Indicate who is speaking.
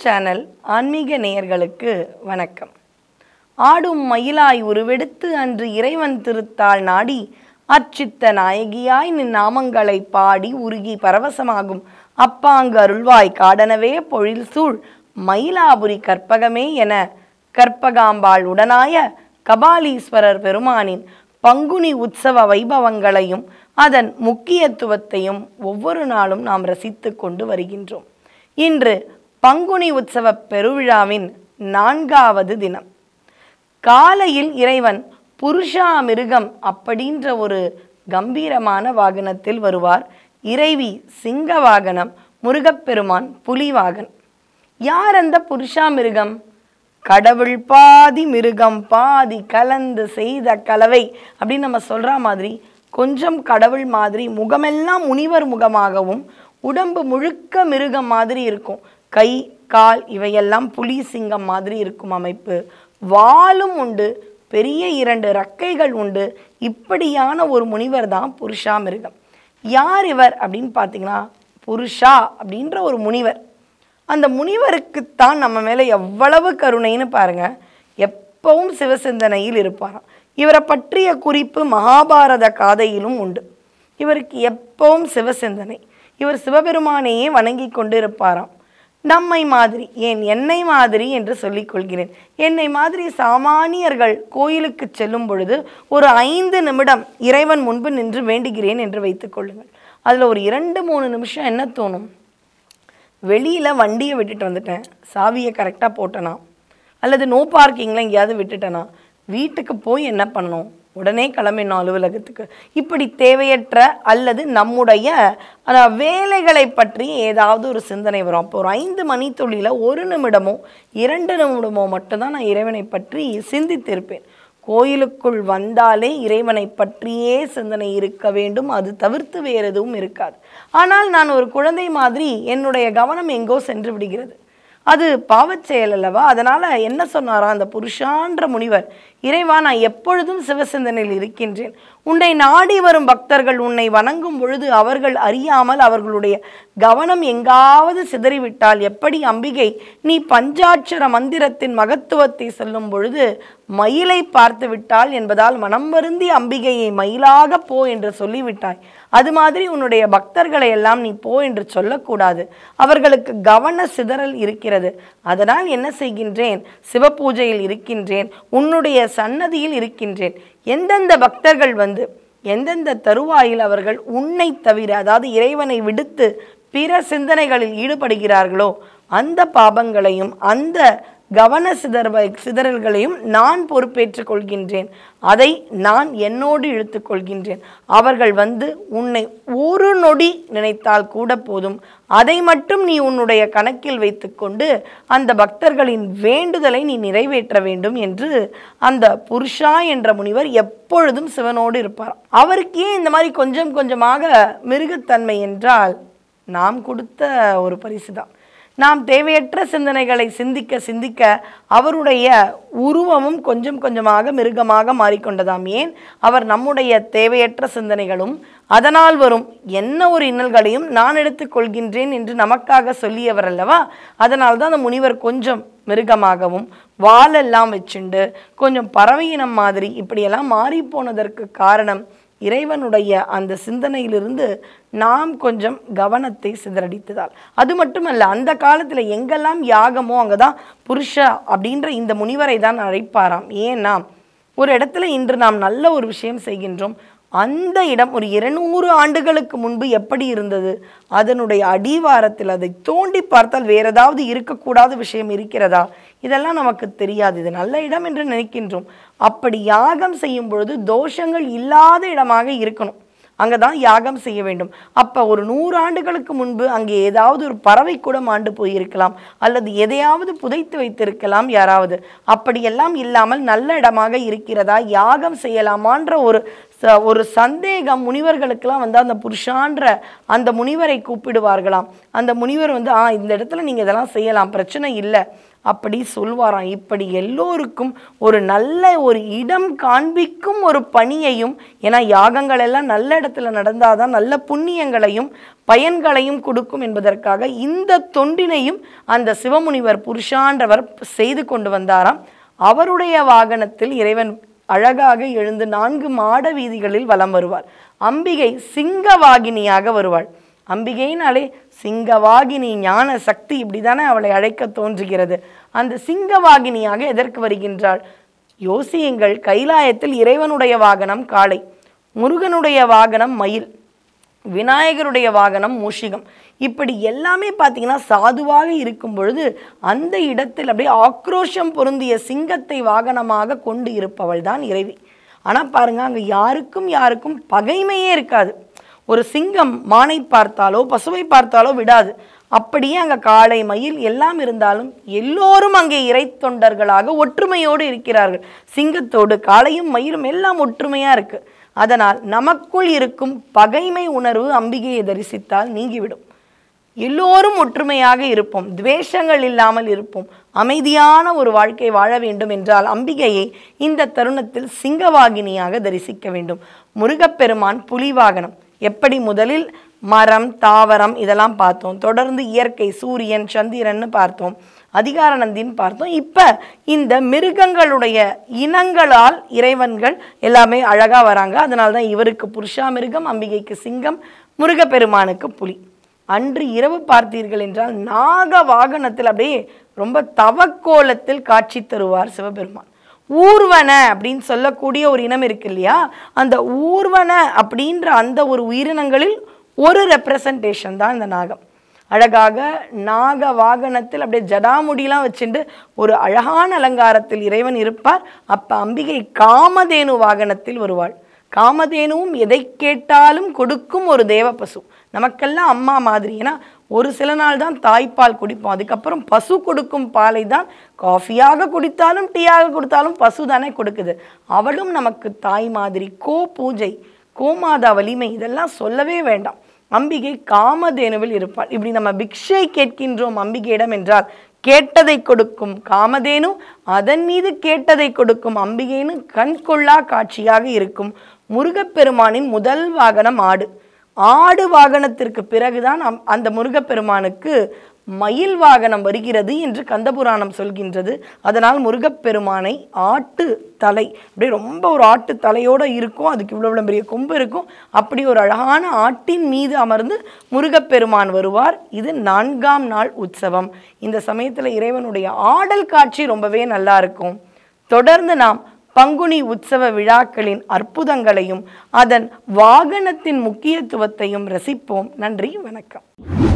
Speaker 1: channel ஆன்மீக நேயர்களுக்கு வணக்கம் ஆடும் மயிலாய் உருவெடுத்து அன்று இறைவன் திருத்தாள் நாடி அர்ச்சித்த நாயகியாய் நின் நாமங்களை பாடி உருகி பரவசமாகும் அப்பாங்கு அருள்வாய் காடனவே பொழில் சூழ் மயிலாபுரி கற்பகமே என கற்பகாம்பாள் உடனாய கபாலீஸ்வரர் பெருமானின் பங்குனி உற்சவ வைபவங்களையும் அதன் முக்கியத்துவத்தையும் ஒவ்வொரு நாளும் நாம் ரசித்து கொண்டு வருகின்றோம் இன்று பங்குனி உற்சவ பெருவிழாவின் நான்காவது தினம் காலையில் இறைவன் புருஷா மிருகம் அப்படின்ற ஒரு கம்பீரமான வாகனத்தில் வருவார் இறைவி சிங்க வாகனம் முருகப்பெருமான் புலி வாகனம் யார் அந்த புருஷா மிருகம் கடவுள் பாதி மிருகம் பாதி கலந்து செய்த கலவை அப்படின்னு நம்ம சொல்ற மாதிரி கொஞ்சம் கடவுள் மாதிரி முகமெல்லாம் முனிவர் முகமாகவும் உடம்பு முழுக்க மிருகம் மாதிரி இருக்கும் கை கால் இவையெல்லாம் புலி சிங்கம் மாதிரி இருக்கும் அமைப்பு வாலும் உண்டு பெரிய இரண்டு ரக்கைகள் உண்டு இப்படியான ஒரு முனிவர் தான் புருஷா மிருகம் யார் இவர் அப்படின்னு பார்த்தீங்கன்னா புருஷா அப்படின்ற ஒரு முனிவர் அந்த முனிவருக்குத்தான் நம்ம மேலே எவ்வளவு கருணைன்னு பாருங்க எப்பவும் சிவசிந்தனையில் இருப்பாராம் இவரை பற்றிய குறிப்பு மகாபாரத காதையிலும் உண்டு இவருக்கு எப்பவும் சிவசிந்தனை இவர் சிவபெருமானையே வணங்கி கொண்டு இருப்பாராம் நம்மை மாதிரி ஏன் என்னை மாதிரி என்று சொல்லிக் கொள்கிறேன் என்னை மாதிரி சாமானியர்கள் கோயிலுக்கு செல்லும் பொழுது ஒரு ஐந்து நிமிடம் இறைவன் முன்பு நின்று வேண்டுகிறேன் என்று வைத்துக் கொள்ளுங்கள் அதில் ஒரு இரண்டு மூணு நிமிஷம் என்ன தோணும் வெளியில் வண்டியை விட்டுட்டு வந்துட்டேன் சாவியை கரெக்டாக போட்டேனா அல்லது நோ பார்க்கிங்கில் எங்கேயாவது விட்டுட்டேனா வீட்டுக்கு போய் என்ன பண்ணணும் உடனே கிளம்பினோம் அலுவலகத்துக்கு இப்படி தேவையற்ற அல்லது நம்முடைய அஹ், வேலைகளை பற்றி ஏதாவது ஒரு சிந்தனை வரும் அப்போ ஒரு ஐந்து மணி தொழில ஒரு நிமிடமோ இரண்டு நிமிடமோ மட்டும்தான் நான் இறைவனை பற்றி சிந்தித்திருப்பேன் கோயிலுக்குள் வந்தாலே இறைவனை பற்றியே சிந்தனை இருக்க வேண்டும் அது தவிர்த்து வேறு எதுவும் இருக்காது ஆனால் நான் ஒரு குழந்தை மாதிரி என்னுடைய கவனம் எங்கோ சென்று விடுகிறது அது பாவச் செயல் அல்லவா அதனால என்ன சொன்னாரா அந்த புருஷான்ற முனிவர் இறைவா நான் எப்பொழுதும் சிவசிந்தனையில் இருக்கின்றேன் உன்னை நாடி வரும் பக்தர்கள் உன்னை வணங்கும் பொழுது அவர்கள் அறியாமல் அவர்களுடைய கவனம் எங்காவது சிதறிவிட்டால் எப்படி அம்பிகை நீ பஞ்சாட்சர மந்திரத்தின் மகத்துவத்தை சொல்லும் பொழுது மயிலை பார்த்து விட்டாள் என்பதால் மனம் வருந்தி அம்பிகையை மயிலாக போ என்று சொல்லிவிட்டாய் அது மாதிரி உன்னுடைய பக்தர்களை எல்லாம் நீ போ என்று சொல்லக்கூடாது அவர்களுக்கு கவன சிதறல் இருக்கிறது அதனால் என்ன செய்கின்றேன் சிவபூஜையில் இருக்கின்றேன் உன்னுடைய சன்னதியில் இருக்கின்றேன் எந்தெந்த பக்தர்கள் வந்து எந்தெந்த தருவாயில் அவர்கள் உன்னை தவிர அதாவது இறைவனை விடுத்து பிற சிந்தனைகளில் ஈடுபடுகிறார்களோ அந்த பாபங்களையும் அந்த கவன சிதறவை சிதறல்களையும் நான் பொறுப்பேற்றுக் கொள்கின்றேன் அதை நான் என்னோடு இழுத்துக் கொள்கின்றேன் அவர்கள் வந்து உன்னை ஒரு நொடி நினைத்தால் கூட போதும் அதை மட்டும் நீ உன்னுடைய கணக்கில் வைத்துக்கொண்டு அந்த பக்தர்களின் வேண்டுதலை நீ நிறைவேற்ற வேண்டும் என்று அந்த புருஷா என்ற முனிவர் எப்பொழுதும் சிவனோடு இருப்பார் அவருக்கு ஏன் இந்த மாதிரி கொஞ்சம் கொஞ்சமாக மிருகத்தன்மை என்றால் நாம் கொடுத்த ஒரு பரிசு தான் நாம் தேவையற்ற சிந்தனைகளை சிந்திக்க சிந்திக்க அவருடைய உருவமும் கொஞ்சம் கொஞ்சமாக மிருகமாக மாறிக்கொண்டதாம் ஏன் அவர் நம்முடைய தேவையற்ற சிந்தனைகளும் அதனால் வரும் என்ன ஒரு இன்னல்களையும் நான் எடுத்துக்கொள்கின்றேன் என்று நமக்காக சொல்லியவர் அல்லவா அதனால் தான் அந்த முனிவர் கொஞ்சம் மிருகமாகவும் வாலெல்லாம் வச்சுண்டு கொஞ்சம் பறவையினம் மாதிரி இப்படியெல்லாம் மாறி போனதற்கு காரணம் இறைவனுடைய அந்த சிந்தனையிலிருந்து நாம் கொஞ்சம் கவனத்தை சிதறடித்ததால் அது மட்டுமல்ல அந்த காலத்தில் எங்கெல்லாம் யாகமோ அங்கே தான் புருஷா அப்படின்ற இந்த முனிவரை தான் அழைப்பாராம் ஏன்னா ஒரு இடத்துல இன்று நாம் நல்ல ஒரு விஷயம் செய்கின்றோம் அந்த இடம் ஒரு இருநூறு ஆண்டுகளுக்கு முன்பு எப்படி இருந்தது அதனுடைய அடிவாரத்தில் அதை தோண்டி பார்த்தால் வேற ஏதாவது இருக்கக்கூடாத விஷயம் இருக்கிறதா இதெல்லாம் நமக்கு தெரியாது இது நல்ல இடம் என்று நினைக்கின்றோம் அப்படி யாகம் செய்யும் பொழுது தோஷங்கள் இல்லாத இடமாக இருக்கணும் அங்கே தான் யாகம் செய்ய வேண்டும் அப்போ ஒரு நூறு ஆண்டுகளுக்கு முன்பு அங்கே ஏதாவது ஒரு பறவை கூட மாண்டு போயிருக்கலாம் அல்லது எதையாவது புதைத்து வைத்திருக்கலாம் யாராவது அப்படியெல்லாம் இல்லாமல் நல்ல இடமாக இருக்கிறதா யாகம் செய்யலாமான்ற ஒரு ச- ஒரு சந்தேகம் முனிவர்களுக்கெல்லாம் வந்து அந்த புருஷான்ற அந்த முனிவரை கூப்பிடுவார்களாம் அந்த முனிவர் வந்து ஆ இந்த இடத்துல நீங்கள் இதெல்லாம் செய்யலாம் பிரச்சனை இல்லை அப்படி சொல்வாராம் இப்படி எல்லோருக்கும் ஒரு நல்ல ஒரு இடம் காண்பிக்கும் ஒரு பணியையும் ஏன்னா யாகங்கள் எல்லாம் நல்ல இடத்துல நடந்தாதான் நல்ல புண்ணியங்களையும் பயன்களையும் கொடுக்கும் என்பதற்காக இந்த தொண்டினையும் அந்த சிவமுனிவர் புருஷான்றவர் செய்து கொண்டு வந்தாராம் அவருடைய வாகனத்தில் இறைவன் அழகாக எழுந்து நான்கு மாட வீதிகளில் வலம் வருவார் அம்பிகை சிங்கவாகினியாக வருவாள் அம்பிகைனாலே சிங்கவாகினி ஞான சக்தி இப்படிதானே அவளை அழைக்க தோன்றுகிறது அந்த சிங்கவாகினியாக எதற்கு வருகின்றாள் யோசியுங்கள் கைலாயத்தில் இறைவனுடைய வாகனம் காளை முருகனுடைய வாகனம் மயில் விநாயகருடைய வாகனம் மூஷிகம் இப்படி எல்லாமே பார்த்தீங்கன்னா சாதுவாக இருக்கும் பொழுது அந்த இடத்தில் அப்படியே ஆக்ரோஷம் பொருந்திய சிங்கத்தை வாகனமாக கொண்டு இருப்பவள் தான் இறைவி ஆனால் பாருங்க அங்கே யாருக்கும் யாருக்கும் பகைமையே இருக்காது ஒரு சிங்கம் மானை பார்த்தாலோ பசுவை பார்த்தாலோ விடாது அப்படியே அங்கே காளை மயில் எல்லாம் இருந்தாலும் எல்லோரும் அங்கே இறை தொண்டர்களாக ஒற்றுமையோடு இருக்கிறார்கள் சிங்கத்தோடு காளையும் மயிலும் எல்லாம் ஒற்றுமையாக இருக்கு அதனால் நமக்குள் இருக்கும் பகைமை உணர்வு அம்பிகையை தரிசித்தால் நீங்கிவிடும் எல்லோரும் ஒற்றுமையாக இருப்போம் துவேஷங்கள் இல்லாமல் இருப்போம் அமைதியான ஒரு வாழ்க்கை வாழ வேண்டும் என்றால் அம்பிகையை இந்த தருணத்தில் சிங்கவாகினியாக தரிசிக்க வேண்டும் முருகப்பெருமான் புலி வாகனம் எப்படி முதலில் மரம் தாவரம் இதெல்லாம் பார்த்தோம் தொடர்ந்து இயற்கை சூரியன் சந்திரன்னு பார்த்தோம் அதிகார நந்தின்னு பார்த்தோம் இப்போ இந்த மிருகங்களுடைய இனங்களால் இறைவன்கள் எல்லாமே அழகாக வராங்க அதனால தான் இவருக்கு புருஷா மிருகம் அம்பிகைக்கு சிங்கம் முருகப்பெருமானுக்கு புலி அன்று இரவு பார்த்தீர்கள் என்றால் நாக வாகனத்தில் அப்படியே ரொம்ப தவக்கோலத்தில் காட்சி தருவார் சிவபெருமான் ஊர்வன அப்படின்னு சொல்லக்கூடிய ஒரு இனம் இருக்கு இல்லையா அந்த ஊர்வன அப்படின்ற அந்த ஒரு உயிரினங்களில் ஒரு ரெப்ரசன்டேஷன் தான் இந்த நாகம் அழகாக நாக வாகனத்தில் அப்படியே ஜடாமுடிலாம் வச்சுட்டு ஒரு அழகான அலங்காரத்தில் இறைவன் இருப்பார் அப்ப அம்பிகை காமதேனு வாகனத்தில் வருவாள் காமதேனுவும் எதை கேட்டாலும் கொடுக்கும் ஒரு தேவ பசு நமக்கெல்லாம் அம்மா மாதிரி ஏன்னா ஒரு சில நாள் தான் தாய்ப்பால் குடிப்போம் அதுக்கப்புறம் பசு கொடுக்கும் பாலை தான் காஃபியாக குடித்தாலும் டீயாக கொடுத்தாலும் பசு தானே கொடுக்குது அவளும் நமக்கு தாய் மாதிரி கோ பூஜை கோமாதா வலிமை இதெல்லாம் சொல்லவே வேண்டாம் அம்பிகை காமதேனுவில் இருப்பாள் இப்படி நம்ம பிக்ஷை கேட்கின்றோம் அம்பிகையிடம் என்றால் கேட்டதை கொடுக்கும் காமதேனு அதன் மீது கேட்டதை கொடுக்கும் அம்பிகைன்னு கண்கொள்ளா காட்சியாக இருக்கும் முருகப்பெருமானின் முதல் வாகனம் ஆடு ஆடு வாகனத்திற்கு பிறகுதான் அம்- அந்த முருகப்பெருமானுக்கு மயில் வாகனம் வருகிறது என்று கந்தபுராணம் சொல்கின்றது அதனால் முருகப்பெருமானை ஆட்டு தலை அப்படியே ரொம்ப ஒரு ஆட்டு தலையோட இருக்கும் அதுக்கு இவ்வளோ இவ்வளோ பெரிய கொம்பு இருக்கும் அப்படி ஒரு அழகான ஆட்டின் மீது அமர்ந்து முருகப்பெருமான் வருவார் இது நான்காம் நாள் உற்சவம் இந்த சமயத்தில் இறைவனுடைய ஆடல் காட்சி ரொம்பவே நல்லா இருக்கும் தொடர்ந்து நாம் பங்குனி உற்சவ விழாக்களின் அற்புதங்களையும் அதன் வாகனத்தின் முக்கியத்துவத்தையும் ரசிப்போம் நன்றி வணக்கம்